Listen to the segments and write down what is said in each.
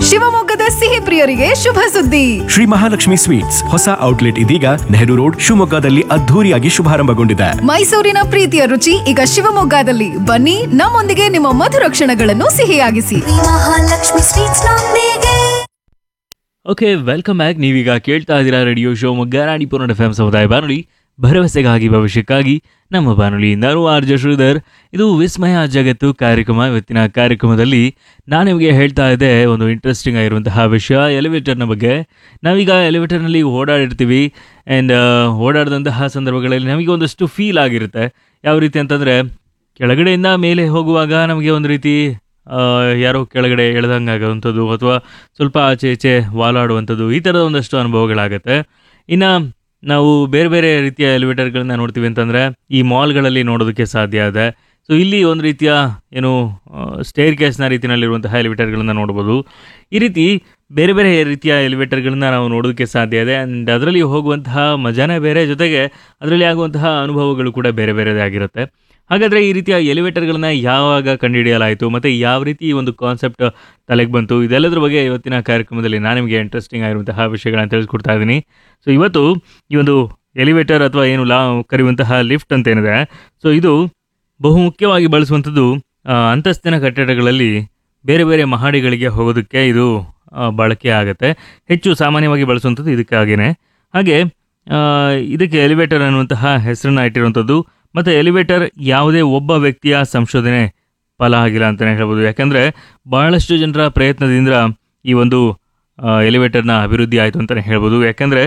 ಶಿವಮೊಗ್ಗದ ಸಿಹಿ ಪ್ರಿಯರಿಗೆ ಶುಭ ಸುದ್ದಿ ಶ್ರೀ ಮಹಾಲಕ್ಷ್ಮಿ ಸ್ವೀಟ್ಸ್ ಹೊಸ ಔಟ್ಲೆಟ್ ಇದೀಗ ನೆಹರು ರೋಡ್ ಶಿವಮೊಗ್ಗದಲ್ಲಿ ಅದ್ಧೂರಿಯಾಗಿ ಶುಭಾರಂಭಗೊಂಡಿದೆ ಮೈಸೂರಿನ ಪ್ರೀತಿಯ ರುಚಿ ಈಗ ಶಿವಮೊಗ್ಗದಲ್ಲಿ ಬನ್ನಿ ನಮ್ಮೊಂದಿಗೆ ನಿಮ್ಮ ಮಧುರ ಕ್ಷಣಗಳನ್ನು ಸಿಹಿಯಾಗಿಸಿ ಮಹಾಲಕ್ಷ್ಮಿ ಸ್ವೀಟ್ಸ್ ನೊಂದಿಗೆ ಓಕೆ ವೆಲ್ಕಮ್ ಬ್ಯಾಕ್ ನೀವೀಗ ಕೇಳ್ತಾ ಇದ್ದೀರಾ radio show Ranipura F M ಸಮುದಾಯ ಬಾನುಲಿ ಭರವಸೆಗಾಗಿ ಭವಿಷ್ಯಕ್ಕಾಗಿ ನಮ್ಮ ಬಾನುಲಿ ನಾನು ಆರ್ ಜೆ ಶ್ರೀಧರ್ ಇದು ವಿಸ್ಮಯ ಜಗತ್ತು ಕಾರ್ಯಕ್ರಮ ಇವತ್ತಿನ ಕಾರ್ಯಕ್ರಮದಲ್ಲಿ ನಾನು ನಿಮಗೆ ಹೇಳ್ತಾ ಇದ್ದೆ ಒಂದು ಇಂಟ್ರೆಸ್ಟಿಂಗ್ ಆಗಿರುವಂತಹ ವಿಷಯ ಎಲಿವೇಟರ್ನ ಬಗ್ಗೆ ನಾವೀಗ ಎಲಿವೇಟರ್ನಲ್ಲಿ ಓಡಾಡಿರ್ತೀವಿ ಆ್ಯಂಡ್ ಓಡಾಡಿದಂತಹ ಸಂದರ್ಭಗಳಲ್ಲಿ ನಮಗೆ ಒಂದಷ್ಟು ಫೀಲ್ ಆಗಿರುತ್ತೆ ಯಾವ ರೀತಿ ಅಂತಂದರೆ ಕೆಳಗಡೆಯಿಂದ ಮೇಲೆ ಹೋಗುವಾಗ ನಮಗೆ ಒಂದು ರೀತಿ ಆ, ಯಾರೋ ಕೆಳಗಡೆ ಎಳ್ದಂಗೆ ಆಗುವಂಥದ್ದು ಅಥವಾ ಸ್ವಲ್ಪ ಆಚೆ ಈಚೆ ವಾಲಾಡುವಂಥದ್ದು ಈ ಥರದ ಒಂದಷ್ಟು ಅನುಭವಗಳಾಗುತ್ತೆ ಇನ್ನು ನಾವು ಬೇರೆ ಬೇರೆ ರೀತಿಯ ಎಲಿವೇಟರ್ಗಳನ್ನ ನೋಡ್ತೀವಿ ಅಂತಂದರೆ ಈ ಮಾಲ್ಗಳಲ್ಲಿ ನೋಡೋದಕ್ಕೆ ಸಾಧ್ಯ ಇದೆ ಸೊ ಇಲ್ಲಿ ಒಂದು ರೀತಿಯ ಏನು ಸ್ಟೇರ್ ಕೇಸ್ನ ರೀತಿಯಲ್ಲಿರುವಂತಹ ಎಲಿವೇಟರ್ಗಳನ್ನ ನೋಡ್ಬೋದು ಈ ರೀತಿ ಬೇರೆ ಬೇರೆ ರೀತಿಯ ಎಲಿವೇಟರ್ಗಳನ್ನ ನಾವು ನೋಡೋದಕ್ಕೆ ಸಾಧ್ಯ ಇದೆ ಆ್ಯಂಡ್ ಅದರಲ್ಲಿ ಹೋಗುವಂತಹ ಮಜಾನೇ ಬೇರೆ ಜೊತೆಗೆ ಅದರಲ್ಲಿ ಆಗುವಂತಹ ಅನುಭವಗಳು ಕೂಡ ಬೇರೆ ಬೇರೆದೇ ಆಗಿರುತ್ತೆ ಹಾಗಾದರೆ ಈ ರೀತಿಯ ಎಲಿವೇಟರ್ಗಳನ್ನ ಯಾವಾಗ ಕಂಡುಹಿಡಿಯಲಾಯಿತು ಮತ್ತು ಯಾವ ರೀತಿ ಈ ಒಂದು ಕಾನ್ಸೆಪ್ಟ್ ತಲೆಗೆ ಬಂತು ಇದೆಲ್ಲದ್ರ ಬಗ್ಗೆ ಇವತ್ತಿನ ಕಾರ್ಯಕ್ರಮದಲ್ಲಿ ನಾನು ನಿಮಗೆ ಇಂಟ್ರೆಸ್ಟಿಂಗ್ ಆಗಿರುವಂತಹ ವಿಷಯಗಳನ್ನ ತಿಳಿಸ್ಕೊಡ್ತಾ ಇದ್ದೀನಿ ಸೊ ಇವತ್ತು ಈ ಒಂದು ಎಲಿವೇಟರ್ ಅಥವಾ ಏನು ಲಾ ಕರೆಯುವಂತಹ ಲಿಫ್ಟ್ ಅಂತ ಏನಿದೆ ಸೊ ಇದು ಬಹು ಮುಖ್ಯವಾಗಿ ಬಳಸುವಂಥದ್ದು ಆ, ಅಂತಸ್ತಿನ ಕಟ್ಟಡಗಳಲ್ಲಿ ಬೇರೆ ಬೇರೆ ಮಹಡಿಗಳಿಗೆ ಹೋಗೋದಕ್ಕೆ ಇದು ಆ, ಬಳಕೆ ಆಗುತ್ತೆ ಹೆಚ್ಚು ಸಾಮಾನ್ಯವಾಗಿ ಬಳಸುವಂಥದ್ದು ಇದಕ್ಕಾಗಿಯೇ ಹಾಗೆ ಆ, ಇದಕ್ಕೆ ಎಲಿವೇಟರ್ ಅನ್ನುವಂತಹ ಹೆಸರನ್ನ ಇಟ್ಟಿರುವಂಥದ್ದು ಮತ್ತು ಎಲಿವೇಟರ್ ಯಾವುದೇ ಒಬ್ಬ ವ್ಯಕ್ತಿಯ ಸಂಶೋಧನೆ ಫಲ ಆಗಿಲ್ಲ ಅಂತಲೇ ಹೇಳ್ಬೋದು ಯಾಕಂದರೆ ಬಹಳಷ್ಟು ಜನರ ಪ್ರಯತ್ನದಿಂದ ಈ ಒಂದು ಆ, ಎಲಿವೇಟರ್ನ ಅಭಿವೃದ್ಧಿ ಆಯಿತು ಅಂತಲೇ ಹೇಳ್ಬೋದು ಯಾಕಂದರೆ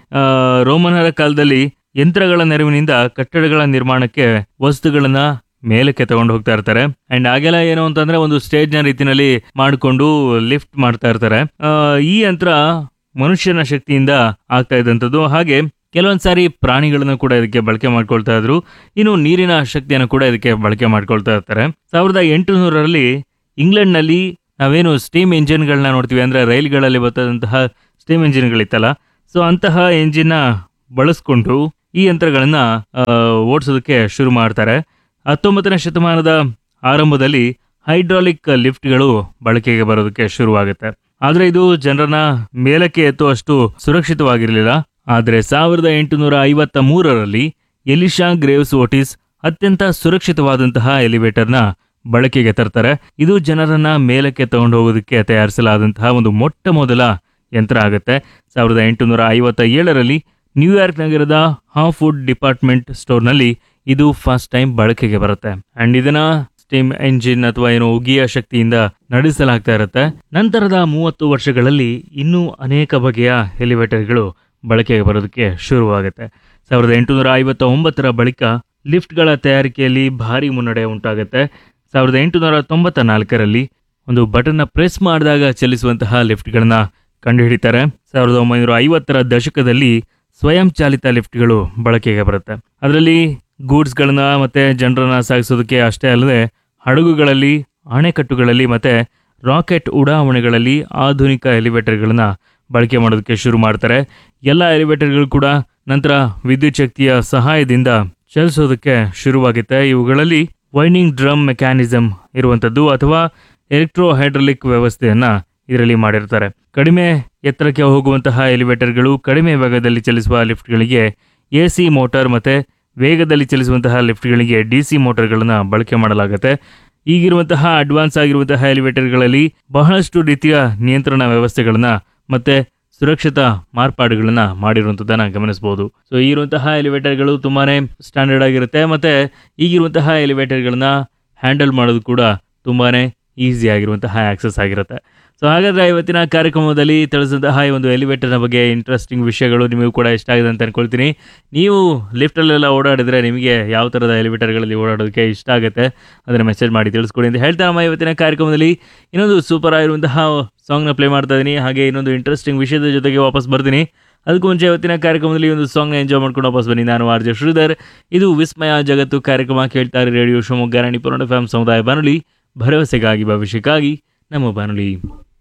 ರೋಮನರ ಕಾಲದಲ್ಲಿ ಯಂತ್ರಗಳ ನೆರವಿನಿಂದ ಕಟ್ಟಡಗಳ ನಿರ್ಮಾಣಕ್ಕೆ ವಸ್ತುಗಳನ್ನು ಮೇಲಕ್ಕೆ ತಗೊಂಡು ಹೋಗ್ತಾ ಇರ್ತಾರೆ ಅಂಡ್ ಆಗೆಲ್ಲ ಏನು ಅಂತಂದ್ರೆ ಒಂದು ಸ್ಟೇಜ್ನ ರೀತಿನಲ್ಲಿ ಮಾಡಿಕೊಂಡು ಲಿಫ್ಟ್ ಮಾಡ್ತಾ ಇರ್ತಾರೆ ಆ, ಈ ಯಂತ್ರ ಮನುಷ್ಯನ ಶಕ್ತಿಯಿಂದ ಆಗ್ತಾ ಇದ್ದಂಥದ್ದು ಹಾಗೆ ಕೆಲವೊಂದು ಸಾರಿ ಪ್ರಾಣಿಗಳನ್ನು ಕೂಡ ಇದಕ್ಕೆ ಬಳಕೆ ಮಾಡ್ಕೊಳ್ತಾ ಇದ್ರು ಇನ್ನು ನೀರಿನ ಶಕ್ತಿಯನ್ನು ಕೂಡ ಇದಕ್ಕೆ ಬಳಕೆ ಮಾಡ್ಕೊಳ್ತಾ ಇರ್ತಾರೆ ಸಾವಿರದ ಎಂಟುನೂರರಲ್ಲಿ ಇಂಗ್ಲೆಂಡ್ನಲ್ಲಿ ನಾವೇನು ಸ್ಟೀಮ್ ಇಂಜಿನ್ಗಳನ್ನ ನೋಡ್ತೀವಿ ಅಂದರೆ ರೈಲ್ಗಳಲ್ಲಿ ಬರ್ತದಂತಹ ಸ್ಟೀಮ್ ಇಂಜಿನ್ಗಳಿತ್ತಲ್ಲ ಸೊ ಅಂತಹ ಎಂಜಿನ್ನ ಬಳಸ್ಕೊಂಡು ಈ ಯಂತ್ರಗಳನ್ನು ಓಡಿಸೋದಕ್ಕೆ ಶುರು ಮಾಡ್ತಾರೆ ಹತ್ತೊಂಬತ್ತನೇ ಶತಮಾನದ ಆರಂಭದಲ್ಲಿ ಹೈಡ್ರಾಲಿಕ್ ಲಿಫ್ಟ್ಗಳು ಬಳಕೆಗೆ ಬರೋದಕ್ಕೆ ಶುರುವಾಗುತ್ತೆ ಆದರೆ ಇದು ಜನರನ್ನ ಮೇಲಕ್ಕೆ ಎತ್ತುವಷ್ಟು ಸುರಕ್ಷಿತವಾಗಿರಲಿಲ್ಲ ಆದರೆ ಸಾವಿರದ ಎಂಟುನೂರ ಐವತ್ತ ಮೂರರಲ್ಲಿ ಎಲಿಶಾ ಗ್ರೇವ್ಸ್ ಓಟಿಸ್ ಅತ್ಯಂತ ಸುರಕ್ಷಿತವಾದಂತಹ ಎಲಿವೇಟರ್ನ ಬಳಕೆಗೆ ತರ್ತಾರೆ ಇದು ಜನರನ್ನ ಮೇಲಕ್ಕೆ ತಗೊಂಡು ಹೋಗೋದಕ್ಕೆ ತಯಾರಿಸಲಾದಂತಹ ಒಂದು ಮೊಟ್ಟ ಮೊದಲ ಯಂತ್ರ ಆಗುತ್ತೆ ಸಾವಿರದ ಎಂಟುನೂರ ಐವತ್ತ ಏಳರಲ್ಲಿ ನ್ಯೂಯಾರ್ಕ್ ನಗರದ ಹಾಫ್ ಫುಡ್ ಡಿಪಾರ್ಟ್ಮೆಂಟ್ ಸ್ಟೋರ್ನಲ್ಲಿ ಇದು ಫಸ್ಟ್ ಟೈಮ್ ಬಳಕೆಗೆ ಬರುತ್ತೆ ಅಂಡ್ ಇದನ್ನ ಸ್ಟೀಮ್ ಎಂಜಿನ್ ಅಥವಾ ಏನು ಉಗಿಯ ಶಕ್ತಿಯಿಂದ ನಡೆಸಲಾಗ್ತಾ ಇರುತ್ತೆ ನಂತರದ ಮೂವತ್ತು ವರ್ಷಗಳಲ್ಲಿ ಇನ್ನೂ ಅನೇಕ ಬಗೆಯ ಎಲಿವೇಟರ್ಗಳು ಬಳಕೆಗೆ ಬರೋದಕ್ಕೆ ಶುರುವಾಗುತ್ತೆ ಸಾವಿರದ ಎಂಟುನೂರ ಐವತ್ತ ಒಂಬತ್ತರ ಬಳಿಕ ಲಿಫ್ಟ್ಗಳ ತಯಾರಿಕೆಯಲ್ಲಿ ಭಾರಿ ಮುನ್ನಡೆ ಉಂಟಾಗುತ್ತೆ ಸಾವಿರದ ಎಂಟುನೂರ ತೊಂಬತ್ತ ನಾಲ್ಕರಲ್ಲಿ ಒಂದು ಬಟನ್ನ ಪ್ರೆಸ್ ಮಾಡಿದಾಗ ಚಲಿಸುವಂತಹ ಲಿಫ್ಟ್ಗಳನ್ನ ಕಂಡುಹಿಡಿತಾರೆ ಸಾವಿರದ ಒಂಬೈನೂರ ಐವತ್ತರ ದಶಕದಲ್ಲಿ ಸ್ವಯಂ ಚಾಲಿತ ಲಿಫ್ಟ್ಗಳು ಬಳಕೆಗೆ ಬರುತ್ತೆ ಅದರಲ್ಲಿ ಗೂಡ್ಸ್ಗಳನ್ನ ಮತ್ತೆ ಜನರನ್ನ ಸಾಗಿಸೋದಕ್ಕೆ ಅಷ್ಟೇ ಅಲ್ಲದೆ ಹಡಗುಗಳಲ್ಲಿ ಅಣೆಕಟ್ಟುಗಳಲ್ಲಿ ಮತ್ತೆ ರಾಕೆಟ್ ಉಡಾವಣೆಗಳಲ್ಲಿ ಆಧುನಿಕ ಎಲಿವೇಟರ್ಗಳನ್ನ ಬಳಕೆ ಮಾಡೋದಕ್ಕೆ ಶುರು ಮಾಡ್ತಾರೆ ಎಲ್ಲ ಎಲಿವೇಟರ್ಗಳು ಕೂಡ ನಂತರ ವಿದ್ಯುತ್ ಶಕ್ತಿಯ ಸಹಾಯದಿಂದ ಚಲಿಸೋದಕ್ಕೆ ಶುರುವಾಗುತ್ತೆ ಇವುಗಳಲ್ಲಿ ವೈಂಡಿಂಗ್ ಡ್ರಮ್ ಮೆಕ್ಯಾನಿಸಮ್ ಇರುವಂಥದ್ದು ಅಥವಾ ಎಲೆಕ್ಟ್ರೋ ಹೈಡ್ರಾಲಿಕ್ ವ್ಯವಸ್ಥೆಯನ್ನ ಇದರಲ್ಲಿ ಮಾಡಿರ್ತಾರೆ ಕಡಿಮೆ ಎತ್ತರಕ್ಕೆ ಹೋಗುವಂತಹ ಎಲಿವೇಟರ್ಗಳು ಕಡಿಮೆ ವೇಗದಲ್ಲಿ ಚಲಿಸುವ ಲಿಫ್ಟ್ಗಳಿಗೆ ಎ ಸಿ ಮೋಟಾರ್ ಮತ್ತೆ ವೇಗದಲ್ಲಿ ಚಲಿಸುವಂತಹ ಲಿಫ್ಟ್ಗಳಿಗೆ ಡಿ ಸಿ ಮೋಟಾರ್ಗಳನ್ನು ಬಳಕೆ ಮಾಡಲಾಗುತ್ತೆ ಈಗಿರುವಂತಹ ಅಡ್ವಾನ್ಸ್ ಆಗಿರುವಂತಹ ಎಲಿವೇಟರ್ಗಳಲ್ಲಿ ಬಹಳಷ್ಟು ರೀತಿಯ ನಿಯಂತ್ರಣ ವ್ಯವಸ್ಥೆಗಳನ್ನ ಮತ್ತೆ ಸುರಕ್ಷತಾ ಮಾರ್ಪಾಡುಗಳನ್ನ ಮಾಡಿರುವಂಥದ್ದನ್ನ ಗಮನಿಸಬಹುದು ಸೊ ಈಗಿರುವಂತಹ ಎಲಿವೇಟರ್ಗಳು ತುಂಬಾನೇ ಸ್ಟ್ಯಾಂಡರ್ಡ್ ಆಗಿರುತ್ತೆ ಮತ್ತೆ ಈಗಿರುವಂತಹ ಎಲಿವೇಟರ್ಗಳನ್ನ ಹ್ಯಾಂಡಲ್ ಮಾಡೋದು ಕೂಡ ತುಂಬಾನೇ ಈಸಿ ಆಗಿರುವಂತಹ ಆಕ್ಸೆಸ್ ಆಗಿರುತ್ತೆ ಸೊ ಹಾಗಾದ್ರೆ ಇವತ್ತಿನ ಕಾರ್ಯಕ್ರಮದಲ್ಲಿ ತಿಳಿಸಿದಂತಹ ಈ ಒಂದು ಎಲಿವೇಟರ್ನ ಬಗ್ಗೆ ಇಂಟ್ರೆಸ್ಟಿಂಗ್ ವಿಷಯಗಳು ನಿಮಗೂ ಕೂಡ ಇಷ್ಟ ಆಗಿದೆ ಅಂತ ಅನ್ಕೊಳ್ತೀನಿ ನೀವು ಲಿಫ್ಟಲ್ಲೆಲ್ಲ ಓಡಾಡಿದ್ರೆ ನಿಮಗೆ ಯಾವ ಥರದ ಎಲಿವೇಟರ್ಗಳಲ್ಲಿ ಓಡಾಡೋದಕ್ಕೆ ಇಷ್ಟ ಆಗುತ್ತೆ ಅದನ್ನು ಮೆಸೇಜ್ ಮಾಡಿ ತಿಳಿಸ್ಕೊಡಿ ಅಂತ ಹೇಳ್ತಾ ನಮ್ಮ ಇವತ್ತಿನ ಕಾರ್ಯಕ್ರಮದಲ್ಲಿ ಇನ್ನೊಂದು ಸೂಪರ್ ಆಗಿರುವಂತಹ ಸಾಂಗ್ನ ಪ್ಲೇ ಮಾಡ್ತಾ ಇದ್ದೀನಿ ಹಾಗೆ ಇನ್ನೊಂದು ಇಂಟ್ರೆಸ್ಟಿಂಗ್ ವಿಷಯದ ಜೊತೆಗೆ ವಾಪಸ್ ಬರ್ತೀನಿ ಅದಕ್ಕೂ ಮುಂಚೆ ಇವತ್ತಿನ ಕಾರ್ಯಕ್ರಮದಲ್ಲಿ ಒಂದು ಸಾಂಗ್ನ ಎಂಜಾಯ್ ಮಾಡ್ಕೊಂಡು ವಾಪಸ್ ಬನ್ನಿ ನಾನು ಆರ್ ಜೆ ಶ್ರೀಧರ್ ಇದು ವಿಸ್ಮಯ ಜಗತ್ತು ಕಾರ್ಯಕ್ರಮ ಕೇಳ್ತಾರೆ ರೇಡಿಯೋ ಶಿವಮೊಗ್ಗ ರಾಣಿಪುರ ಎಫ್ ಸಮುದಾಯ ಬಾನುಲಿ ಭರವಸೆಗಾಗಿ ಭವಿಷ್ಯಕ್ಕಾಗಿ ನಮ್ಮ ಬಾನುಲಿ